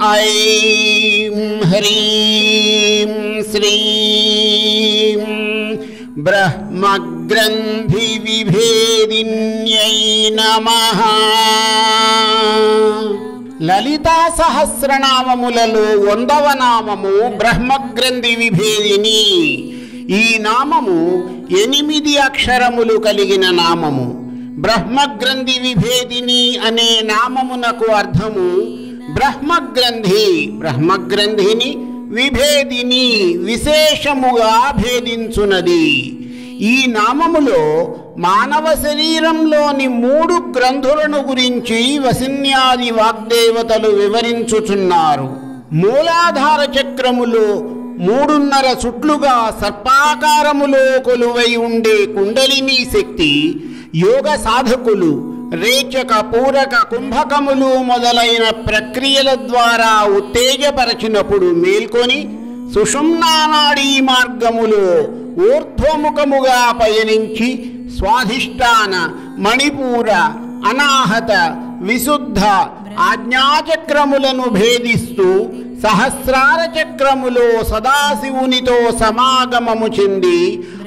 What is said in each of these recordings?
ఐం హ్రీం శ్రీం బ్రహ్మగ్రంథి విభేదిన్యై నమః లలితా సహస్రనామములలో వందవ నామము బ్రహ్మగ్రంథి విభేదిని ఈ నామము ఎనిమిది అక్షరములు కలిగిన నామము బ్రహ్మగ్రంథి విభేదిని అనే నామమునకు అర్థము బ్రహ్మగ్రంథి బ్రహ్మగ్రంథిని విభేదిని విశేషముగా భేదించునది ఈ నామములో మానవ శరీరంలోని మూడు గ్రంథులను గురించి వసిన్యాది వాగ్దేవతలు వివరించుచున్నారు మూలాధార చక్రములో మూడున్నర చుట్లుగా సర్పాకారములో కొలువై ఉండే కుండలిని శక్తి యోగ సాధకులు రేచక పూరక కుంభకములు మొదలైన ప్రక్రియల ద్వారా ఉత్తేజపరచినప్పుడు మేల్కొని సుషుమ్నానాడీ మార్గములో ఊర్ధ్వముఖముగా పయనించి స్వాధిష్టాన మణిపూర అనాహత విశుద్ధ ఆజ్ఞాచక్రములను భేదిస్తూ సహస్రార చక్రములో సదాశివునితో సమాగమము చెంది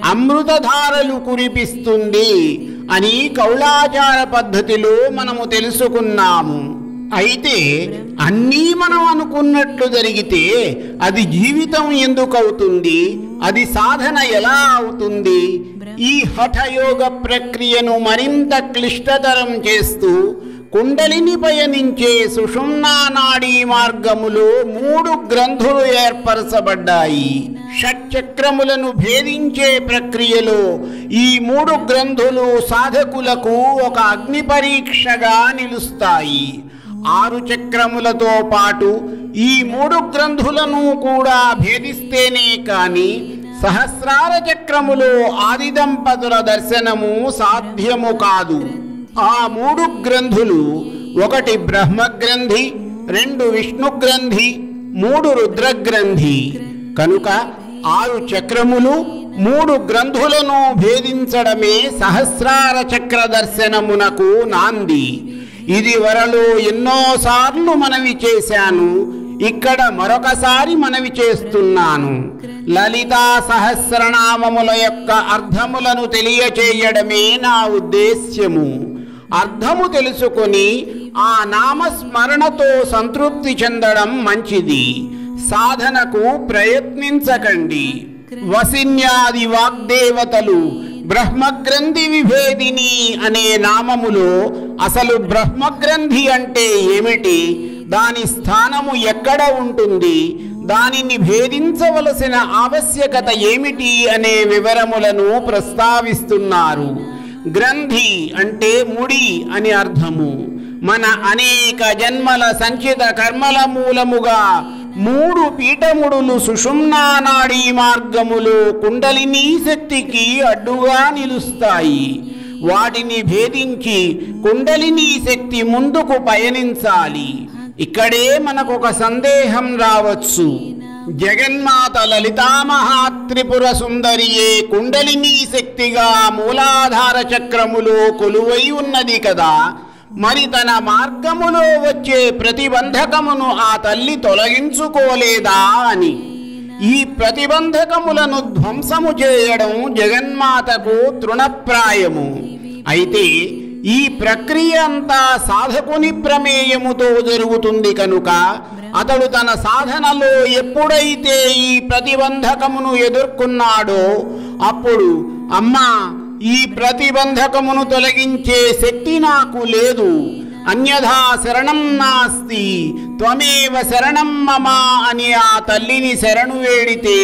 అమృతధారలు కురిపిస్తుంది అని కౌలాచార పద్ధతిలో మనము తెలుసుకున్నాము అయితే అన్నీ మనం అనుకున్నట్లు జరిగితే అది జీవితం ఎందుకు అవుతుంది అది సాధన ఎలా అవుతుంది ఈ హఠయోగ ప్రక్రియను మరింత క్లిష్టతరం చేస్తూ కుండలిని పయనించే సుషుమ్నా నాడీ మార్గములో మూడు గ్రంథులు ఏర్పరచబడ్డాయి షట్చక్రములను భేదించే ప్రక్రియలో ఈ మూడు గ్రంథులు సాధకులకు ఒక అగ్ని పరీక్షగా నిలుస్తాయి ఆరు చక్రములతో పాటు ఈ మూడు గ్రంథులను కూడా భేదిస్తేనే కాని సహస్రార చక్రములో ఆది దంపతుల దర్శనము సాధ్యము కాదు ఆ మూడు గ్రంథులు ఒకటి బ్రహ్మగ్రంథి రెండు విష్ణు గ్రంథి మూడు రుద్రగ్రంథి కనుక ఆరు చక్రములు మూడు గ్రంథులను భేదించడమే సహస్రార చక్ర దర్శనమునకు నాంది ఇది వరలో ఎన్నోసార్లు మనవి చేశాను ఇక్కడ మరొకసారి మనవి చేస్తున్నాను లలితా సహస్రనామముల యొక్క అర్థములను తెలియచేయడమే నా ఉద్దేశ్యము అర్థము తెలుసుకొని ఆ నామస్మరణతో సంతృప్తి చెందడం మంచిది సాధనకు ప్రయత్నించకండి వసిన్యాది వాగ్దేవతలు బ్రహ్మగ్రంథి విభేదిని అనే నామములో అసలు బ్రహ్మగ్రంథి అంటే ఏమిటి దాని స్థానము ఎక్కడ ఉంటుంది దానిని భేదించవలసిన ఆవశ్యకత ఏమిటి అనే వివరములను ప్రస్తావిస్తున్నారు గ్రంథి అంటే ముడి అని అర్థము మన అనేక జన్మల సంచిత కర్మల మూలముగా మూడు పీఠముడులు సుషుమ్నా నాడీ మార్గములో కుండలినీ శక్తికి అడ్డుగా నిలుస్తాయి వాటిని భేదించి కుండలినీ శక్తి ముందుకు పయనించాలి ఇక్కడే మనకొక సందేహం రావచ్చు జగన్మాత లలితామహాత్రిపుర సుందరియే కుండలినీ శక్తిగా మూలాధార చక్రములో కొలువై ఉన్నది కదా మరి తన మార్గములో వచ్చే ప్రతిబంధకమును ఆ తల్లి తొలగించుకోలేదా అని ఈ ప్రతిబంధకములను ధ్వంసము చేయడం జగన్మాతకు తృణప్రాయము అయితే ఈ ప్రక్రియ అంతా సాధకుని ప్రమేయముతో జరుగుతుంది కనుక అతడు తన సాధనలో ఎప్పుడైతే ఈ ప్రతిబంధకమును ఎదుర్కొన్నాడో అప్పుడు అమ్మా ఈ ప్రతిబంధకమును తొలగించే శక్తి నాకు లేదు అన్యథా శరణం నాస్తి త్వమేవ శరణం మమ అని ఆ తల్లిని శరణు వేడితే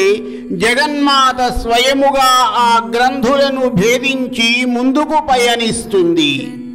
జగన్మాత స్వయముగా ఆ గ్రంథులను భేదించి ముందుకు పయనిస్తుంది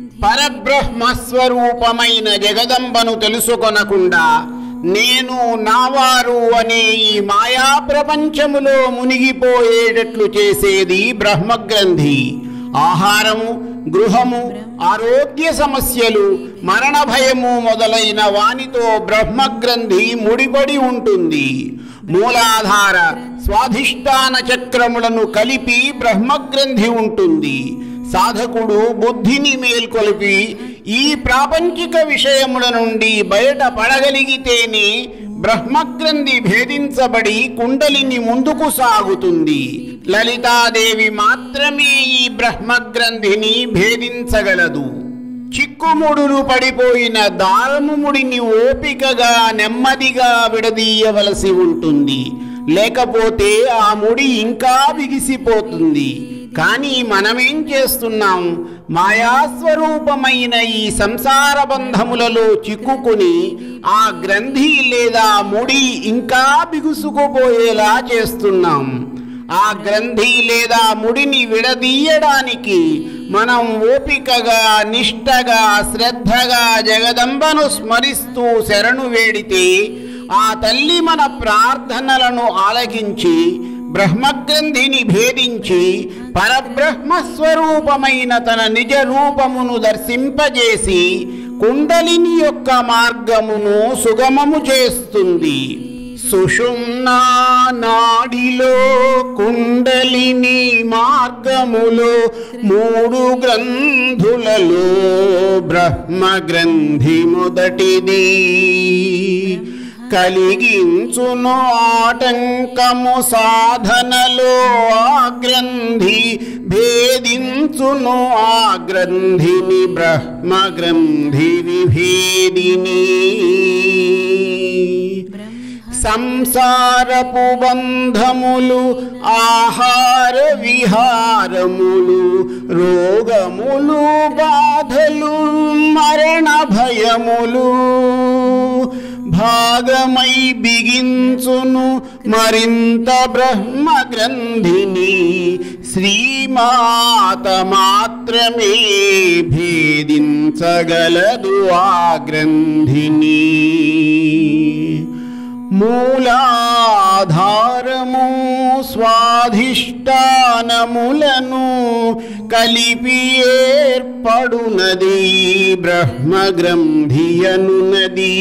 పరబ్రహ్మస్వరూపమైన జగదంబను తెలుసుకొనకుండా నేను నావారు అనే ఈ మాయా ప్రపంచములో మునిగిపోయేటట్లు చేసేది బ్రహ్మగ్రంథి ఆహారము గృహము ఆరోగ్య సమస్యలు మరణ భయము మొదలైన వానితో బ్రహ్మగ్రంథి ముడిపడి ఉంటుంది మూలాధార స్వాధిష్టాన చక్రములను కలిపి బ్రహ్మగ్రంథి ఉంటుంది సాధకుడు బుద్ధిని మేల్కొలిపి ఈ ప్రాపంచిక విషయముల నుండి బయట పడగలిగితేనే బ్రహ్మగ్రంథి భేదించబడి కుండలిని ముందుకు సాగుతుంది లలితాదేవి మాత్రమే ఈ బ్రహ్మగ్రంథిని భేదించగలదు చిక్కుముడులు పడిపోయిన దారము ముడిని ఓపికగా నెమ్మదిగా విడదీయవలసి ఉంటుంది లేకపోతే ఆ ముడి ఇంకా బిగిసిపోతుంది కానీ మనమేం చేస్తున్నాం మాయాస్వరూపమైన ఈ సంసార బంధములలో చిక్కుకుని ఆ గ్రంథి లేదా ముడి ఇంకా బిగుసుకుపోయేలా చేస్తున్నాం ఆ గ్రంథి లేదా ముడిని విడదీయడానికి మనం ఓపికగా నిష్టగా శ్రద్ధగా జగదంబను స్మరిస్తూ శరణు వేడితే ఆ తల్లి మన ప్రార్థనలను ఆలకించి బ్రహ్మగ్రంథిని భేదించి పరబ్రహ్మస్వరూపమైన తన నిజ రూపమును దర్శింపజేసి కుండలిని యొక్క మార్గమును సుగమము చేస్తుంది సుషుమ్నా నాడిలో కుండలిని మార్గములో మూడు గ్రంథులలో బ్రహ్మ గ్రంథి మొదటిది కలిగించును ఆటంకము సాధనలో ఆ గ్రంథి భేదించును ఆ గ్రంథిని బ్రహ్మ గ్రంథి విభేదిని సంసారపు బంధములు ఆహార విహారములు రోగములు బాధలు మరణ భయములు భాగమై బిగించును మరింత బ్రహ్మ గ్రంథిని శ్రీమాత మాత్రమే భేదించగలదు ఆ గ్రంథిని మూలాధారము స్వాధిష్టానములను కలిపి ఏర్పడునది బ్రహ్మగ్రంథియనునది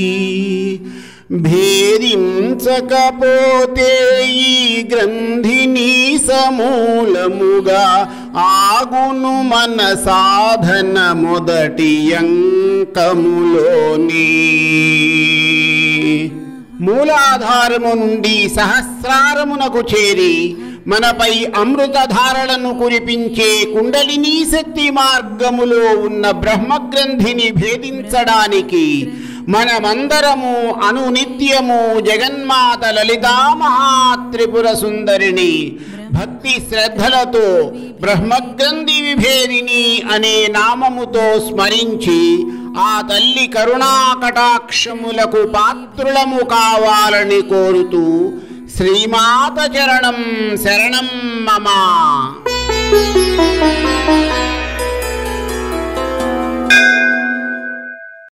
భేదించకపోతే ఈ గ్రంథిని సమూలముగా ఆగును మన సాధన మొదటి అంకములోని మూలాధారము నుండి సహస్రారమునకు చేరి మనపై అమృతధారలను కురిపించే కుండలినీ శక్తి మార్గములో ఉన్న బ్రహ్మగ్రంథిని భేదించడానికి మనమందరము అనునిత్యము జగన్మాత లలితా మహాత్రిపుర సుందరిని భక్తి శ్రద్ధలతో బ్రహ్మగ్రంథి విభేదిని అనే నామముతో స్మరించి ఆ తల్లి కరుణా కటాక్షములకు పాత్రులము కావాలని కోరుతూ శ్రీమాత చరణం శరణం మమ